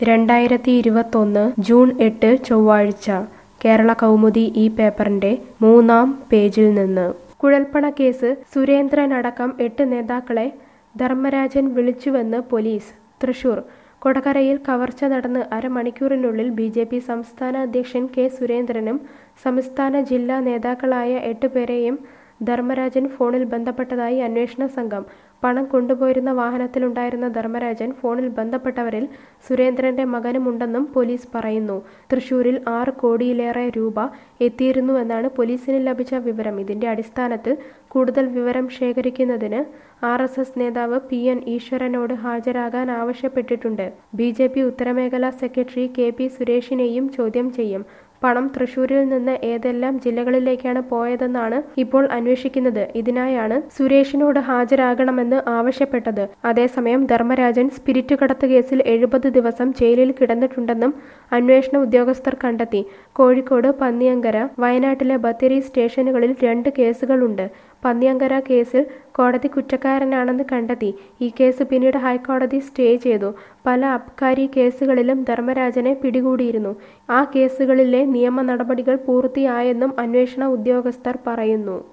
രണ്ടായിരത്തി ഇരുപത്തൊന്ന് ജൂൺ എട്ട് ചൊവ്വാഴ്ച കേരള കൗമുദി ഈ പേപ്പറിന്റെ മൂന്നാം പേജിൽ നിന്ന് കുഴൽപ്പണ കേസ് സുരേന്ദ്രനടക്കം എട്ട് നേതാക്കളെ ധർമ്മരാജൻ വിളിച്ചുവെന്ന് പോലീസ് തൃശൂർ കൊടകരയിൽ കവർച്ച നടന്ന് അരമണിക്കൂറിനുള്ളിൽ ബി ജെ പി സംസ്ഥാന അധ്യക്ഷൻ കെ സുരേന്ദ്രനും സംസ്ഥാന ജില്ലാ നേതാക്കളായ എട്ടുപേരെയും ധർമ്മരാജൻ ഫോണിൽ ബന്ധപ്പെട്ടതായി അന്വേഷണ സംഘം പണം കൊണ്ടുപോയിരുന്ന വാഹനത്തിലുണ്ടായിരുന്ന ധർമ്മരാജൻ ഫോണിൽ ബന്ധപ്പെട്ടവരിൽ സുരേന്ദ്രന്റെ മകനുമുണ്ടെന്നും പോലീസ് പറയുന്നു തൃശൂരിൽ ആറ് കോടിയിലേറെ രൂപ എത്തിയിരുന്നുവെന്നാണ് പോലീസിന് ലഭിച്ച വിവരം ഇതിന്റെ അടിസ്ഥാനത്തിൽ കൂടുതൽ വിവരം ശേഖരിക്കുന്നതിന് ആർ എസ് എസ് നേതാവ് പി എൻ ഈശ്വരനോട് ഹാജരാകാൻ ആവശ്യപ്പെട്ടിട്ടുണ്ട് ബി ജെ പി ഉത്തരമേഖലാ സെക്രട്ടറി കെ പി സുരേഷിനെയും ചോദ്യം ചെയ്യും പണം തൃശൂരിൽ നിന്ന് ഏതെല്ലാം ജില്ലകളിലേക്കാണ് പോയതെന്നാണ് ഇപ്പോൾ അന്വേഷിക്കുന്നത് ഇതിനായാണ് സുരേഷിനോട് ഹാജരാകണമെന്ന് ആവശ്യപ്പെട്ടത് അതേസമയം ധർമ്മരാജൻ സ്പിരിറ്റ് കടത്ത് കേസിൽ എഴുപത് ദിവസം ജയിലിൽ കിടന്നിട്ടുണ്ടെന്നും അന്വേഷണ ഉദ്യോഗസ്ഥർ കണ്ടെത്തി കോഴിക്കോട് പന്നിയങ്കര വയനാട്ടിലെ ബത്തേരി സ്റ്റേഷനുകളിൽ രണ്ട് കേസുകളുണ്ട് പന്നിയങ്കര കേസിൽ കോടതി കുറ്റക്കാരനാണെന്ന് കണ്ടെത്തി ഈ കേസ് പിന്നീട് ഹൈക്കോടതി സ്റ്റേ ചെയ്തു പല അബ്കാരി കേസുകളിലും ധർമ്മരാജനെ പിടികൂടിയിരുന്നു ആ കേസുകളിലെ നിയമ നടപടികൾ പൂർത്തിയായെന്നും അന്വേഷണ ഉദ്യോഗസ്ഥർ പറയുന്നു